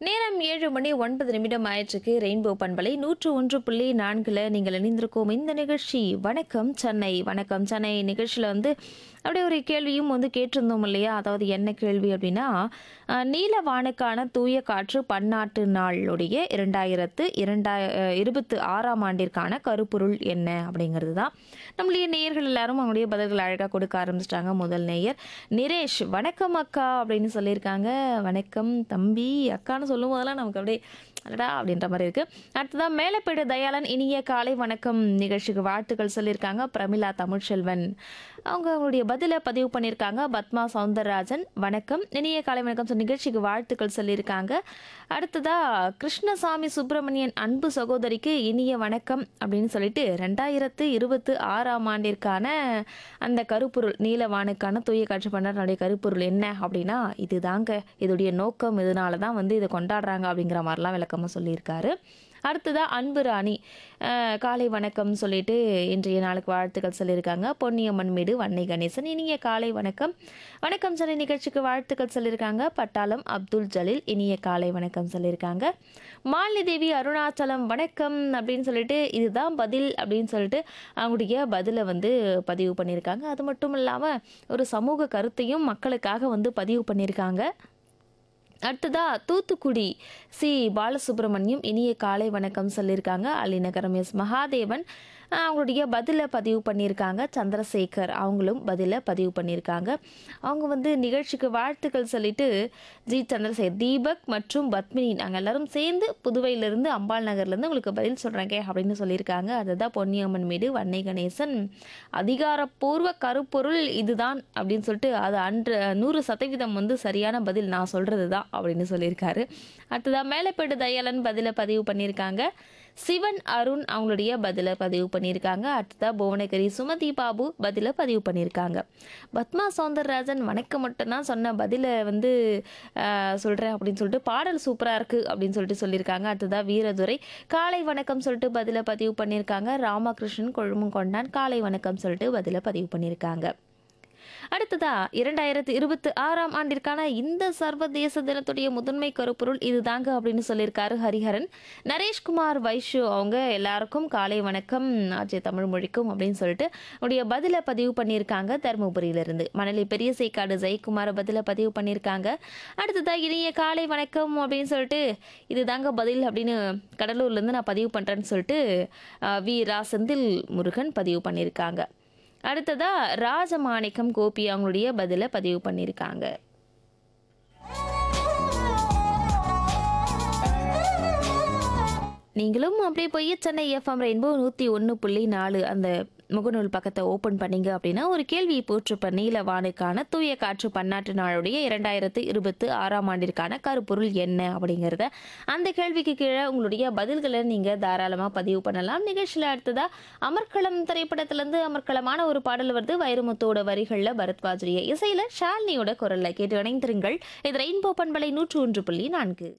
நேரம் ஏழு மணி ஒன்பது நிமிடம் ஆயிற்றுக்கு ரெயின்போ பண்பலை நூற்று ஒன்று புள்ளி நான்கில் நீங்கள் இணைந்திருக்கோம் இந்த நிகழ்ச்சி வணக்கம் சென்னை வணக்கம் சென்னை நிகழ்ச்சியில் வந்து அப்படியே ஒரு கேள்வியும் வந்து கேட்டிருந்தோம் இல்லையா அதாவது என்ன கேள்வி அப்படின்னா அஹ், நீல வானுக்கான தூய காற்று பன்னாட்டு நாளுடைய இரண்டாயிரத்து இரண்டாய அஹ், இருபத்து ஆறாம் ஆண்டிற்கான கருப்பொருள் என்ன அப்படிங்கிறது தான் நம்மளுடைய நேயர்கள் எல்லாரும் அவங்களுடைய பதில்கள் அழகாக கொடுக்க ஆரம்பிச்சிட்டாங்க முதல் நேயர் நிரேஷ் வணக்கம் அக்கா அப்படின்னு சொல்லியிருக்காங்க வணக்கம் தம்பி அக்கான்னு சொல்லும் போதெல்லாம் நமக்கு அப்படியே அடடா அப்படின்ற மாதிரி இருக்கு அடுத்ததான் மேலப்பேடு தயாளன் இனிய காலை வணக்கம் நிகழ்ச்சிக்கு வாழ்த்துக்கள் சொல்லியிருக்காங்க பிரமிளா தமிழ்ச்செல்வன் அவங்க அவங்களுடைய பதிலை பதிவு பண்ணியிருக்காங்க பத்மா சவுந்தரராஜன் வணக்கம் இனிய காலை வணக்கம் சொன்ன நிகழ்ச்சிக்கு வாழ்த்துக்கள் சொல்லியிருக்காங்க அடுத்ததா கிருஷ்ணசாமி சுப்பிரமணியன் அன்பு சகோதரிக்கு இனிய வணக்கம் அப்படின்னு சொல்லிட்டு ரெண்டாயிரத்து இருபத்து ஆறாம் ஆண்டிற்கான அந்த கருப்பொருள் நீலவானுக்கான தூய காட்சி பண்ணனுடைய கருப்பொருள் என்ன அப்படின்னா இதுதாங்க இதோடைய நோக்கம் இதனால தான் வந்து இதை கொண்டாடுறாங்க அப்படிங்கிற மாதிரிலாம் விளக்கமாக சொல்லியிருக்காரு அடுத்ததா அன்பு ராணி அஹ், காலை வணக்கம் சொல்லிட்டு இன்றைய நாளுக்கு வாழ்த்துக்கள் சொல்லியிருக்காங்க பொன்னியம்மன் மீடு வன்னை கணேசன் இனிய காலை வணக்கம் வணக்கம் சென்னை நிகழ்ச்சிக்கு வாழ்த்துக்கள் சொல்லியிருக்காங்க பட்டாளம் அப்துல் ஜலீல் இனிய காலை வணக்கம் சொல்லியிருக்காங்க மாலினி தேவி அருணாச்சலம் வணக்கம் அப்படின்னு சொல்லிட்டு இதுதான் பதில் அப்படின்னு சொல்லிட்டு அவங்களுடைய பதிலை வந்து பதிவு பண்ணியிருக்காங்க அது மட்டும் இல்லாமல் ஒரு சமூக கருத்தையும் மக்களுக்காக வந்து பதிவு பண்ணியிருக்காங்க அடுத்ததா தூத்துக்குடி சி பாலசுப்ரமணியம் இனிய காலை வணக்கம் சொல்லியிருக்காங்க அலிநகரம் எஸ் மகாதேவன் அஹ், அவங்களுடைய பதிலை பதிவு பண்ணியிருக்காங்க சந்திரசேகர் அவங்களும் பதிலை பதிவு பண்ணியிருக்காங்க அவங்க வந்து நிகழ்ச்சிக்கு வாழ்த்துக்கள் சொல்லிட்டு ஜி சந்திரசேகர் தீபக் மற்றும் பத்மினி நாங்கள் எல்லாரும் சேர்ந்து புதுவையிலிருந்து அம்பாள் நகர்லேருந்து உங்களுக்கு பதில் சொல்கிறேங்க அப்படின்னு சொல்லியிருக்காங்க அதுதான் பொன்னியம்மன் மீது வன்னை கணேசன் அதிகாரப்பூர்வ கருப்பொருள் இதுதான் அப்படின்னு சொல்லிட்டு அது அன்று நூறு சதவீதம் வந்து சரியான பதில் நான் சொல்கிறது தான் அப்படின்னு சொல்லியிருக்காரு அடுத்ததாக மேலப்பேடு தயாளன் பதிலை பதிவு பண்ணியிருக்காங்க சிவன் அருண் அவங்களுடைய பதிலை பதிவு பண்ணியிருக்காங்க அடுத்ததாக புவனகிரி சுமதி பாபு பதிலை பதிவு பண்ணியிருக்காங்க பத்மா சௌந்தரராஜன் வணக்கம் மட்டும்தான் சொன்ன பதிலை வந்து சொல்கிறேன் அப்படின்னு சொல்லிட்டு பாடல் சூப்பராக இருக்குது அப்படின்னு சொல்லிட்டு சொல்லியிருக்காங்க அடுத்ததாக வீரதுரை காலை வணக்கம் சொல்லிட்டு பதிலை பதிவு பண்ணியிருக்காங்க ராமகிருஷ்ணன் கொழுமங்கொண்டான் காலை வணக்கம் சொல்லிட்டு பதிலை பதிவு பண்ணியிருக்காங்க அடுத்ததா இரண்டாயிரத்தி இருபத்தி ஆறாம் ஆண்டிற்கான இந்த சர்வதேச தினத்துடைய முதன்மை கருப்பொருள் இதுதாங்க அப்படின்னு சொல்லியிருக்காரு ஹரிஹரன் நரேஷ்குமார் வைஷு அவங்க எல்லாருக்கும் காலை வணக்கம் ஆட்சிய தமிழ் மொழிக்கும் அப்படின்னு சொல்லிட்டு உடைய பதிலை பதிவு பண்ணியிருக்காங்க தருமபுரியிலிருந்து மணலி பெரிய சேக்காடு ஜெயக்குமார் பதிலை பதிவு பண்ணியிருக்காங்க அடுத்ததா இனிய காலை வணக்கம் அப்படின்னு சொல்லிட்டு இதுதாங்க பதில் அப்படின்னு கடலூர்லேருந்து நான் பதிவு பண்ணுறேன்னு சொல்லிட்டு அஹ், வி ரா செந்தில் முருகன் பதிவு பண்ணியிருக்காங்க அடுத்ததா ராஜமாணிக்கம் கோபி அவங்களுடைய பதிலை பதிவு பண்ணியிருக்காங்க நீங்களும் அப்படியே போய் சென்னை எஃப்எம் ரெயின்போ நூற்றி ஒன்று புள்ளி நாலு அந்த முகநூல் பக்கத்தை ஓப்பன் பண்ணீங்க அப்படின்னா ஒரு கேள்வியை போட்டிருப்ப நீலவானுக்கான தூய காற்று பன்னாட்டு நாளுடைய இரண்டாயிரத்து இருபத்து ஆறாம் ஆண்டிற்கான கருப்பொருள் என்ன அப்படிங்கிறத அந்த கேள்விக்கு கீழே உங்களுடைய பதில்களை நீங்கள் தாராளமாக பதிவு பண்ணலாம் நிகழ்ச்சியில் அடுத்ததா அமர்க்களம் திரைப்படத்திலேருந்து அமர்க்களமான ஒரு பாடல் வருது வைரமுத்தோட வரிகளில் பரத்வாஜுரிய இசையில் ஷாலினியோட குரலில் கேட்டு இணைந்திருங்கள் இது ரெயின்போ பண்பலை நூற்று ஒன்று புள்ளி நான்கு